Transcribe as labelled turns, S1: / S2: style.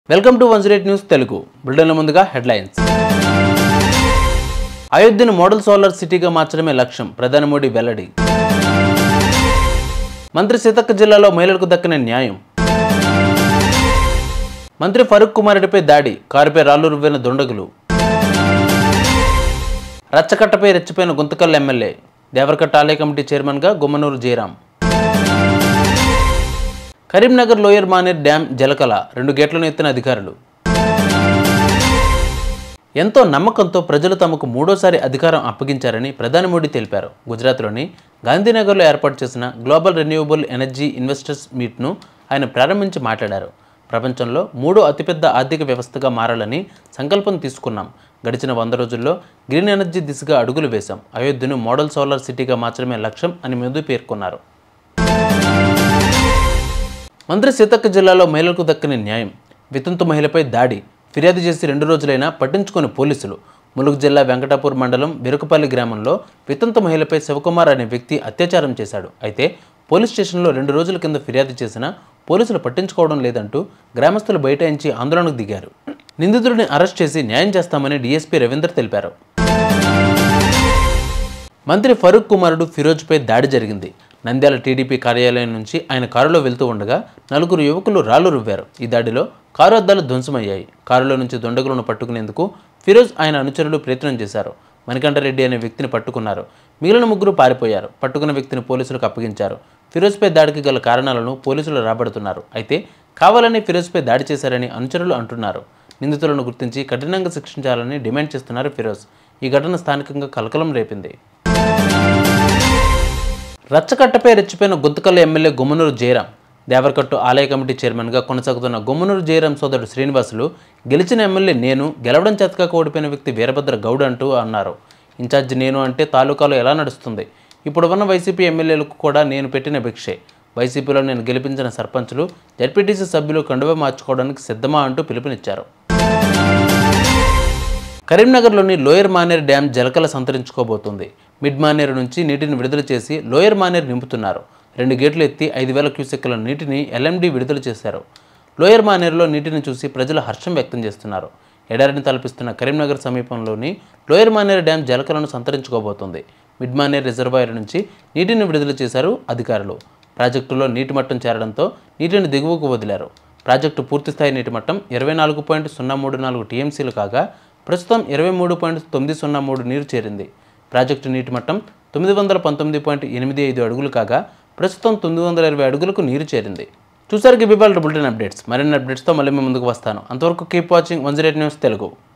S1: welcome to one news Telugu బులెటిన్ల ముందుగా headlines అయోధ్యను model solar సిటీగా మార్చడమే లక్ష్యం ప్రధాని మోడీ వెల్లడి మంత్రి సీతక్క జిల్లాలో మహిళలకు దక్కిన న్యాయం మంత్రి ఫరూక్ కుమారుడిపై దాడి కారుపై రాళ్లు రువ్విన దుండగులు రచ్చకట్టపై రెచ్చిపోయిన గుంతకల్ ఎమ్మెల్యే దేవరకట్ట ఆలయ కమిటీ చైర్మన్గా గుమ్మనూరు జయరాం కరీంనగర్ లోయర్ మానేర్ డ్యాం జలకల రెండు గేట్లను ఎత్తిన అధికారులు ఎంతో నమ్మకంతో ప్రజలు తమకు మూడోసారి అధికారం అప్పగించారని ప్రధాని మోడీ తెలిపారు గుజరాత్లోని గాంధీనగర్లో ఏర్పాటు చేసిన గ్లోబల్ రెన్యూవబుల్ ఎనర్జీ ఇన్వెస్టర్స్ మీట్ను ఆయన ప్రారంభించి మాట్లాడారు ప్రపంచంలో మూడో అతిపెద్ద ఆర్థిక వ్యవస్థగా మారాలని సంకల్పం తీసుకున్నాం గడిచిన వంద రోజుల్లో గ్రీన్ ఎనర్జీ దిశగా అడుగులు వేశాం అయోధ్యను మోడల్ సోలార్ సిటీగా మార్చడమే లక్ష్యం అని మోదీ పేర్కొన్నారు మంత్రి సీతక్క జిల్లాలో మహిళలకు దక్కని న్యాయం వితంతు మహిళపై దాడి ఫిర్యాదు చేసి రెండు రోజులైనా పట్టించుకొని పోలీసులు ములుగు జిల్లా వెంకటాపూర్ మండలం విరుకపల్లి గ్రామంలో వితంతు మహిళపై శివకుమార్ అనే వ్యక్తి అత్యాచారం చేశాడు అయితే పోలీస్ స్టేషన్లో రెండు రోజుల కింద ఫిర్యాదు చేసినా పోలీసులు పట్టించుకోవడం లేదంటూ గ్రామస్తులు బైఠాయించి ఆందోళనకు దిగారు నిందితుడిని అరెస్ట్ చేసి న్యాయం చేస్తామని డీఎస్పీ రవీందర్ తెలిపారు మంత్రి ఫరూక్ కుమారుడు ఫిరోజ్పై దాడి జరిగింది నంద్యాల టీడీపీ కార్యాలయం నుంచి ఆయన కారులో వెళ్తూ ఉండగా నలుగురు యువకులు రాళ్లు రువ్వారు ఈ దాడిలో కారు అద్దాలు ధ్వంసమయ్యాయి కారులో నుంచి దుండగులను పట్టుకునేందుకు ఫిరోజ్ ఆయన అనుచరులు ప్రయత్నం చేశారు మణికంఠరెడ్డి అనే వ్యక్తిని పట్టుకున్నారు మిగిలిన ముగ్గురు పారిపోయారు పట్టుకున్న వ్యక్తిని పోలీసులకు అప్పగించారు ఫిరోజ్పై దాడికి గల కారణాలను పోలీసులు రాబడుతున్నారు అయితే కావాలని ఫిరోజ్పై దాడి చేశారని అనుచరులు అంటున్నారు నిందితులను గుర్తించి కఠినంగా శిక్షించాలని డిమాండ్ చేస్తున్నారు ఫిరోజ్ ఈ ఘటన స్థానికంగా కలకలం రేపింది రచ్చకట్టపై రెచ్చిపోయిన గుంతకల్ ఎమ్మెల్యే గుమ్మనూరు జయరాం దేవరకట్టు ఆలయ కమిటీ చైర్మన్గా కొనసాగుతున్న గుమ్మనూరు జయరాం సోదరుడు శ్రీనివాసులు గెలిచిన ఎమ్మెల్యే నేను గెలవడం చేతకాక ఓడిపోయిన వ్యక్తి వీరభద్ర గౌడ్ అంటూ అన్నారు ఇన్ఛార్జి నేను అంటే తాలూకాలో ఎలా నడుస్తుంది ఇప్పుడు ఉన్న వైసీపీ ఎమ్మెల్యేలకు కూడా నేను పెట్టిన భిక్షే వైసీపీలో నేను గెలిపించిన సర్పంచులు జడ్పీటీసీ సభ్యులు కండువ మార్చుకోవడానికి సిద్ధమా అంటూ పిలుపునిచ్చారు కరీంనగర్లోని లోయర్ మానేర్ డ్యాం జలకల సంతరించుకోబోతోంది మిడ్ మానేరు నుంచి నీటిని విడుదల చేసి లోయర్ మానేరు నింపుతున్నారు రెండు గేట్లు ఎత్తి ఐదు వేల క్యూసెక్కుల నీటిని ఎల్ఎండి విడుదల చేశారు లోయర్ మానేరులో నీటిని చూసి ప్రజలు హర్షం వ్యక్తం చేస్తున్నారు ఎడారిని తలపిస్తున్న కరీంనగర్ సమీపంలోని లోయర్ మానేరు డ్యాం జలకలను సంతరించుకోబోతోంది మిడ్ మానేర్ రిజర్వాయర్ నుంచి నీటిని విడుదల చేశారు అధికారులు ప్రాజెక్టులో నీటి మట్టం చేరడంతో నీటిని దిగువకు వదిలారు ప్రాజెక్టు పూర్తిస్థాయి నీటి మట్టం ఇరవై నాలుగు పాయింట్ సున్నా మూడు నాలుగు టీఎంసీలు కాగా ప్రస్తుతం ఇరవై మూడు పాయింట్ తొమ్మిది సున్నా మూడు నీరు చేరింది ప్రాజెక్టు నీటి మట్టం తొమ్మిది వందల పంతొమ్మిది పాయింట్ ఎనిమిది ఐదు అడుగులు కాగా ప్రస్తుతం తొమ్మిది వందల ఇరవై అడుగులకు నీరు చేరింది చూసారు ఇవాళ బులెటిన్ అప్డేట్స్ మరిన్ని అప్డేట్స్తో మళ్ళీ మీ ముందుకు వస్తాను అంతవరకు keep watching one zero news Telugu